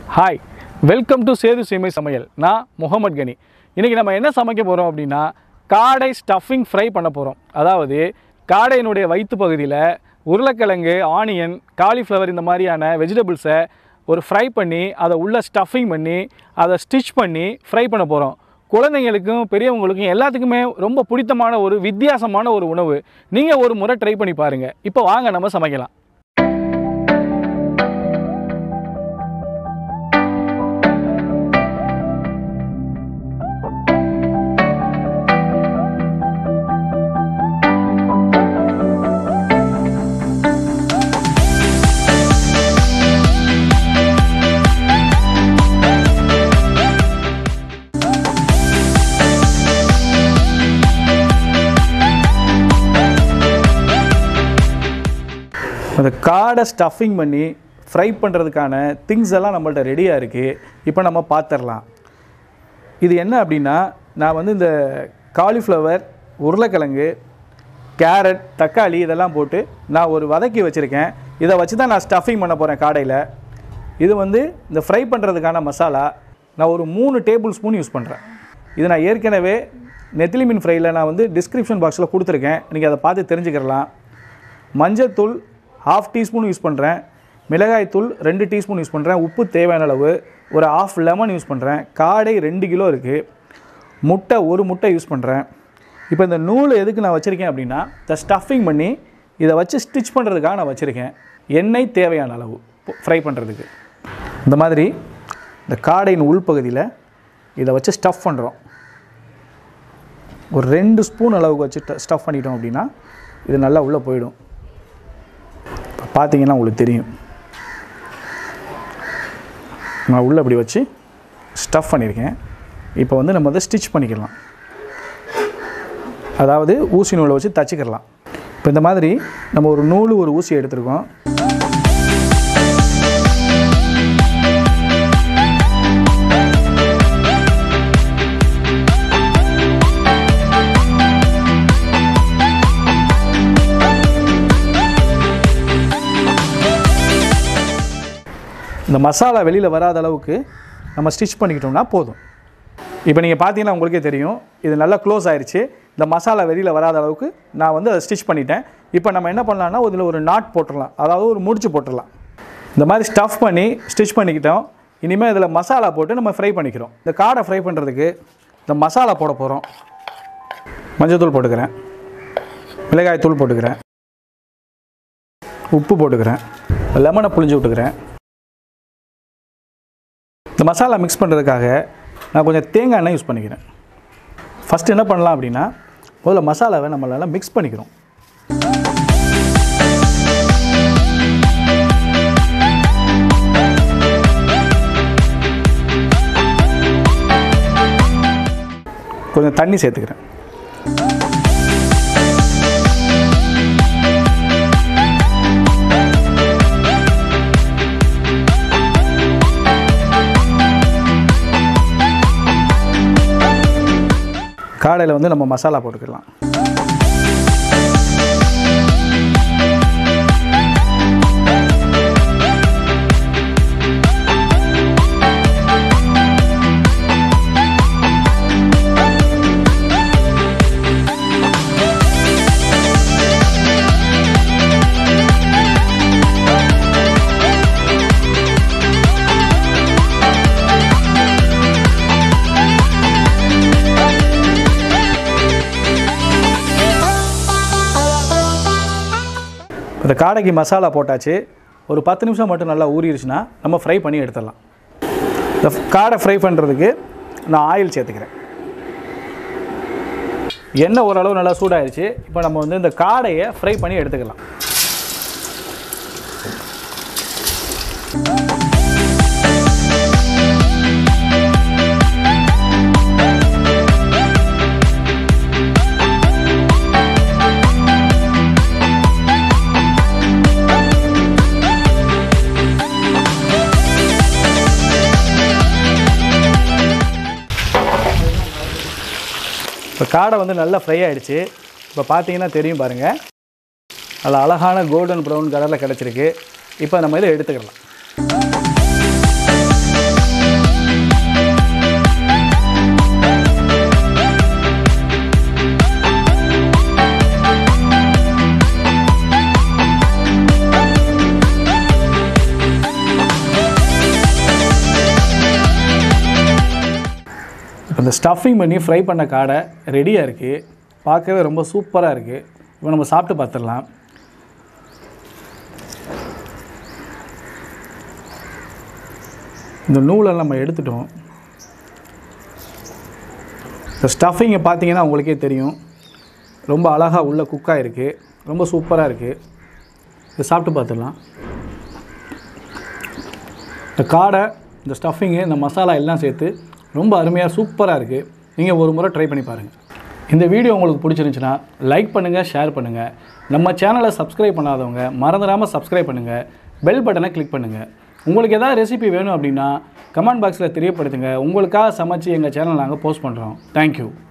hi welcome to Setu சீமை சமையல் நான் முகமது கனி இன்றைக்கி நம்ம என்ன சமைக்க போகிறோம் அப்படின்னா காடை ஸ்டஃபிங் ஃப்ரை பண்ண போகிறோம் அதாவது காடையினுடைய வயிற்று பகுதியில் உருளைக்கிழங்கு ஆனியன் காலிஃப்ளவர் இந்த மாதிரியான வெஜிடபிள்ஸை ஒரு ஃப்ரை பண்ணி அதை உள்ள ஸ்டஃபிங் பண்ணி அதை ஸ்டிச் பண்ணி ஃப்ரை பண்ண போகிறோம் குழந்தைங்களுக்கும் பெரியவங்களுக்கும் எல்லாத்துக்குமே ரொம்ப பிடித்தமான ஒரு வித்தியாசமான ஒரு உணவு நீங்கள் ஒரு முறை ட்ரை பண்ணி பாருங்கள் இப்போ வாங்க நம்ம சமைக்கலாம் அந்த காடை ஸ்டஃபிங் பண்ணி ஃப்ரை பண்ணுறதுக்கான திங்ஸ் எல்லாம் நம்மள்ட்ட ரெடியாக இருக்குது இப்போ நம்ம பார்த்துடலாம் இது என்ன அப்படின்னா நான் வந்து இந்த காலிஃப்ளவர் உருளைக்கிழங்கு கேரட் தக்காளி இதெல்லாம் போட்டு நான் ஒரு வதக்கி வச்சுருக்கேன் இதை வச்சு தான் நான் ஸ்டஃபிங் பண்ண போகிறேன் காடையில் இது வந்து இந்த ஃப்ரை பண்ணுறதுக்கான மசாலா நான் ஒரு மூணு டேபிள் ஸ்பூன் யூஸ் பண்ணுறேன் இது நான் ஏற்கனவே நெத்திலி மீன் ஃப்ரையில் நான் வந்து டிஸ்கிரிப்ஷன் பாக்ஸில் கொடுத்துருக்கேன் நீங்கள் அதை பார்த்து தெரிஞ்சுக்கிறலாம் மஞ்சள்தூள் ஹாஃப் டீஸ்பூன் யூஸ் பண்ணுறேன் மிளகாய்த்தூள் ரெண்டு டீஸ்பூன் யூஸ் பண்ணுறேன் உப்பு தேவையான அளவு ஒரு ஆஃப் லெமன் யூஸ் பண்ணுறேன் காடை ரெண்டு கிலோ இருக்குது முட்டை ஒரு முட்டை யூஸ் பண்ணுறேன் இப்போ இந்த நூல் எதுக்கு நான் வச்சுருக்கேன் அப்படின்னா இந்த ஸ்டஃபிங் பண்ணி இதை வச்சு ஸ்டிச் பண்ணுறதுக்காக நான் வச்சுருக்கேன் எண்ணெய் தேவையான அளவு ஃப்ரை பண்ணுறதுக்கு இந்த மாதிரி இந்த காடையின் உள்பகுதியில் இதை வச்சு ஸ்டஃப் பண்ணுறோம் ஒரு ரெண்டு ஸ்பூன் அளவுக்கு வச்சு ஸ்டஃப் பண்ணிட்டோம் அப்படின்னா இது நல்லா உள்ளே போயிடும் பார்த்தீங்கன்னா உங்களுக்கு தெரியும் நான் உள்ளே இப்படி வச்சு ஸ்டஃப் பண்ணியிருக்கேன் இப்போ வந்து நம்ம அதை ஸ்டிச் பண்ணிக்கலாம் அதாவது ஊசி நூலை வச்சு தச்சுக்கிடலாம் இப்போ இந்த மாதிரி நம்ம ஒரு நூல் ஒரு ஊசி எடுத்திருக்கோம் இந்த மசாலா வெளியில் வராத அளவுக்கு நம்ம ஸ்டிச் பண்ணிக்கிட்டோம்னா போதும் இப்போ நீங்கள் பார்த்தீங்கன்னா உங்களுக்கே தெரியும் இது நல்லா க்ளோஸ் ஆயிடுச்சு இந்த மசாலா வெளியில் வராத அளவுக்கு நான் வந்து அதை ஸ்டிச் பண்ணிட்டேன் இப்போ நம்ம என்ன பண்ணலாம்னா இதில் ஒரு நாட் போட்டுடலாம் அதாவது ஒரு முடிச்சு போட்டுடலாம் இந்த மாதிரி ஸ்டஃப் பண்ணி ஸ்டிச் பண்ணிக்கிட்டோம் இனிமேல் இதில் மசாலா போட்டு நம்ம ஃப்ரை பண்ணிக்கிறோம் இந்த காடை ஃப்ரை பண்ணுறதுக்கு இந்த மசாலா போட போகிறோம் மஞ்சள்தூள் போட்டுக்கிறேன் மிளகாய் தூள் போட்டுக்கிறேன் உப்பு போட்டுக்கிறேன் லெமனை புளிஞ்சு விட்டுக்கிறேன் இந்த மசாலா மிக்ஸ் பண்ணுறதுக்காக நான் கொஞ்சம் தேங்காய் எண்ணெய் யூஸ் பண்ணிக்கிறேன் ஃபஸ்ட்டு என்ன பண்ணலாம் அப்படின்னா முதல்ல மசாலாவை நம்மளால் மிக்ஸ் பண்ணிக்கிறோம் கொஞ்சம் தண்ணி சேர்த்துக்கிறேன் காடையில் வந்து நம்ம மசாலா போட்டுக்கலாம் இந்த காடைக்கு மசாலா போட்டாச்சு ஒரு பத்து நிமிஷம் மட்டும் நல்லா ஊறிடுச்சுன்னா நம்ம ஃப்ரை பண்ணி எடுத்துடலாம் இந்த காடை ஃப்ரை பண்ணுறதுக்கு நான் ஆயில் சேர்த்துக்கிறேன் எண்ணெய் ஓரளவு நல்லா சூடாயிருச்சு இப்போ நம்ம வந்து இந்த காடையை ஃப்ரை பண்ணி எடுத்துக்கலாம் இப்போ காடை வந்து நல்லா ஃப்ரை ஆயிடுச்சு இப்போ பார்த்தீங்கன்னா தெரியும் பாருங்கள் நல்லா அழகான கோல்டன் ப்ரௌன் கலரில் கிடச்சிருக்கு இப்போ நம்ம இதை எடுத்துக்கலாம் இந்த ஸ்டஃபிங் பண்ணி ஃப்ரை பண்ண காடை ரெடியாக இருக்குது பார்க்கவே ரொம்ப சூப்பராக இருக்குது இப்போ நம்ம சாப்பிட்டு பார்த்துடலாம் இந்த நூலை நம்ம எடுத்துட்டோம் இந்த ஸ்டஃபிங்கை பார்த்தீங்கன்னா உங்களுக்கே தெரியும் ரொம்ப அழகாக உள்ள குக்காக இருக்குது ரொம்ப சூப்பராக இருக்குது இதை சாப்பிட்டு பார்த்துடலாம் இந்த காடை இந்த ஸ்டஃபிங்கு இந்த மசாலா எல்லாம் சேர்த்து ரொம்ப அருமையாக சூப்பராக இருக்குது நீங்கள் ஒரு முறை ட்ரை பண்ணி பாருங்கள் இந்த வீடியோ உங்களுக்கு பிடிச்சிருந்துச்சுன்னா லைக் பண்ணுங்கள் ஷேர் பண்ணுங்கள் நம்ம சேனலை சப்ஸ்கிரைப் பண்ணாதவங்க மறந்துடாமல் சப்ஸ்கிரைப் பண்ணுங்கள் பெல் பட்டனை கிளிக் பண்ணுங்கள் உங்களுக்கு ஏதாவது ரெசிபி வேணும் அப்படின்னா கமெண்ட் பாக்ஸில் தெரியப்படுத்துங்க உங்களுக்காக சமைச்சு எங்கள் சேனல் நாங்கள் போஸ்ட் பண்ணுறோம் தேங்க்யூ